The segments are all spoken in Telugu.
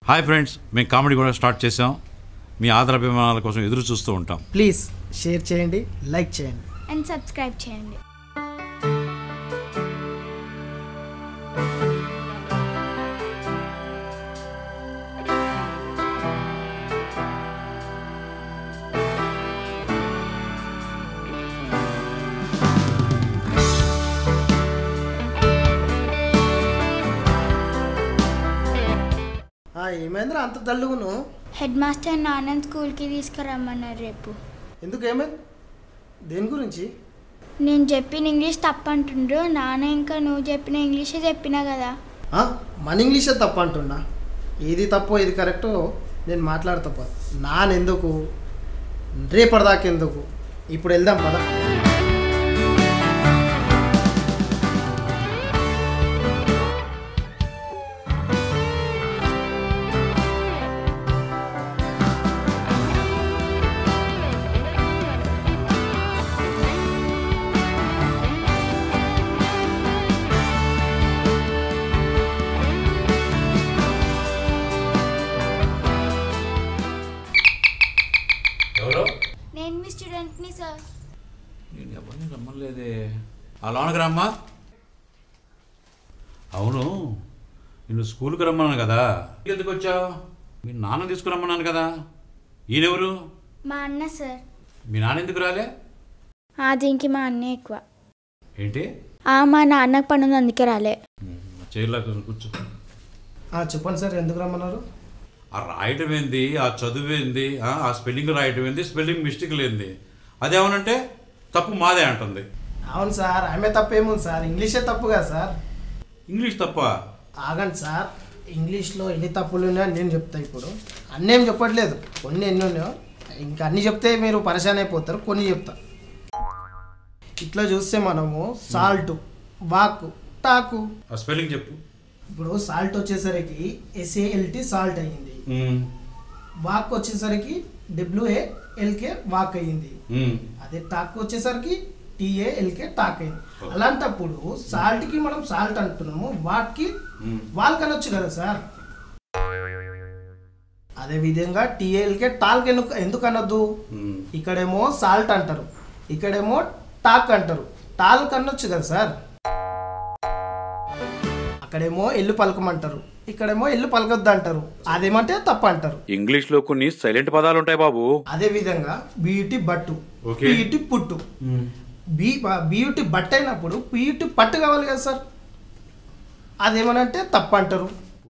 హాయ్ ఫ్రెండ్స్ మేము కామెడీ కూడా స్టార్ట్ చేసాం మీ ఆదరాభిమానాల కోసం ఎదురు చూస్తూ ఉంటాం ప్లీజ్ షేర్ చేయండి లైక్ చేయండి అండ్ సబ్స్క్రైబ్ చేయండి ఆ, ఏమైందిరా అంత తల్లుగును హెడ్ మాస్టర్ నాన్నని స్కూల్కి తీసుకురమ్మన్నారు రేపు ఎందుకు ఏమైంది దేని గురించి నేను చెప్పిన ఇంగ్లీష్ తప్పంటుండ్రు నాన్న ఇంకా నువ్వు చెప్పిన ఇంగ్లీషే చెప్పినా కదా ఆ, మన ఇంగ్లీషే తప్పు అంటున్నా ఏది తప్పో ఇది కరెక్టో నేను మాట్లాడతా పద నానెందుకు రేపటిదాకా ఎందుకు ఇప్పుడు వెళ్దాం పద ఎవరు నేను మీ స్టూడెంట్ని సార్ నేను ఎవరిని రమ్మలేదే ఆ లోనకి రమ్మా అవును నిన్ను స్కూల్కి రమ్మన్నాను కదా ఎందుకు వచ్చావు మీ నాన్న తీసుకురమ్మన్నాను కదా ఈయనెవరు మా అన్న సార్ మీ నాన్న ఎందుకు రాలే ఆ దీనికి మా అన్నే ఎక్కువ ఏంటి ఆ మా నాన్నకు పని ఉంది అందుకే రాలే చైర్లో కూర్చో ఆ, చెప్పండి సార్ ఎందుకు రమ్మన్నారు ఆ రాయటం ఏంది ఆ చదువు ఏంది ఆ ఆ స్పెల్లింగ్ రాయటం ఏంది స్పెల్లింగ్ మిస్టేక్ లేనిది అదేమనంటే తప్పు మాదే అంటుంది అవును సార్ ఆమె తప్పు ఏముంది సార్ ఇంగ్లీషే తప్పు కదా సార్ ఇంగ్లీష్ తప్ప ఆగండి సార్ ఇంగ్లీష్లో ఎన్ని తప్పులు ఉన్నాయో నేను చెప్తా ఇప్పుడు అన్నీ ఏం చెప్పట్లేదు కొన్ని ఎన్ని ఉన్నాయో ఇంకా అన్ని చెప్తే మీరు పరిశాన్ అయిపోతారు కొన్ని చెప్తా ఇట్లా చూస్తే మనము సాల్ట్ వాకు టాకు ఆ స్పెల్లింగ్ చెప్పు ఇప్పుడు సాల్ట్ వచ్చేసరికి ఎస్ఏఎల్టి సాల్ట్ అయ్యింది ఉమ్, వాక్ వచ్చేసరికి డబ్ల్యూఏఎల్కే వాక్ అయ్యింది ఉమ్. అదే టాక్ వచ్చేసరికి టీఏఎల్కే టాక్ అయింది అలాంటప్పుడు సాల్ట్ కి మనం సాల్ట్ అంటున్నాము వాట్కి మ్మ్. వాల్ కనొచ్చు కదా సార్ అదే విధంగా టీఏఎల్కే టాల్క్ ఎందుకు ఎందుకు అనొద్దు ఉమ్. ఇక్కడేమో సాల్ట్ అంటారు ఇక్కడేమో టాక్ అంటారు టాల్క్ అనొచ్చు కదా సార్ అక్కడేమో ఎల్లు పలకమంటారు ఇక్కడేమో ఎల్లు పలకొద్దు అంటారు అదేమంటే తప్పు అంటారు ఇంగ్లీష్లో కొన్ని సైలెంట్ పదాలు ఉంటాయి బాబు అదే విధంగా బీయుటి బట్టు Okay. పీయుటి పుట్టు బీ బీయుటి బట్ట అయినప్పుడు పీయుటి పట్టు కావాలి కదా సార్ అదేమనంటే తప్పు అంటారు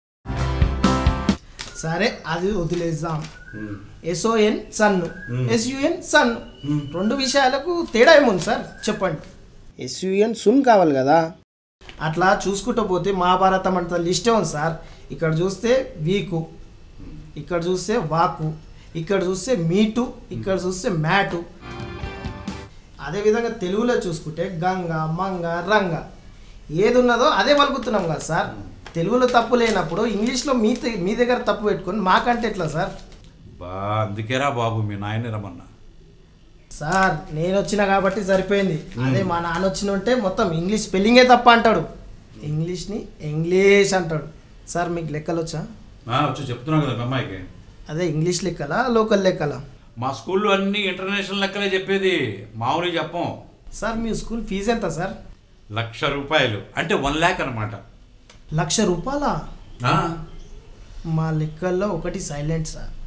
సరే అది వదిలేద్దాం um. S O N son Hmm. S U N sun Hmm. రెండు విషయాలకు తేడా ఏముంది సార్ చెప్పండి ఎస్యుఎన్ సున్ కావాలి కదా అట్లా చూసుకుంటూ పోతే మహాభారతం అంత లిస్టే ఉంది సార్ ఇక్కడ చూస్తే వీకు ఇక్కడ చూస్తే వాకు ఇక్కడ చూస్తే మీటు ఇక్కడ చూస్తే మ్యాటు అదేవిధంగా తెలుగులో చూసుకుంటే గంగ మంగ రంగ ఏది ఉన్నదో అదే పలుకుతున్నాం కదా సార్ తెలుగులో తప్పు లేనప్పుడు ఇంగ్లీష్లో మీ ద- మీ దగ్గర తప్పు పెట్టుకొని మాకంటే ఎట్లా సార్ బా అందుకేరా బాబు మీ నాయన రమ్మన్నా సార్ నేను వచ్చిన కాబట్టి సరిపోయింది అదే మా నాన్న వచ్చిన ఉంటే మొత్తం ఇంగ్లీష్ స్పెల్లింగే తప్ప అంటాడు ఇంగ్లీష్ని ఇంగ్లీష్ అంటాడు సార్ మీకు లెక్కలు వచ్చా ఆ, వచ్చి చెప్తున్నావు కదా మీ అమ్మాయికి అదే ఇంగ్లీష్ లెక్కలా లోకల్ లెక్కలా మా స్కూల్లో అన్ని ఇంటర్నేషనల్ లెక్కలే చెప్పేది మామూలు చెప్పం సార్ మీ స్కూల్ ఫీజు ఎంత సార్ లక్ష రూపాయలు అంటే వన్ ల్యాక్ అనమాట లక్ష రూపాయలా మా లెక్కల్లో ఒకటి సైలెంట్ సార్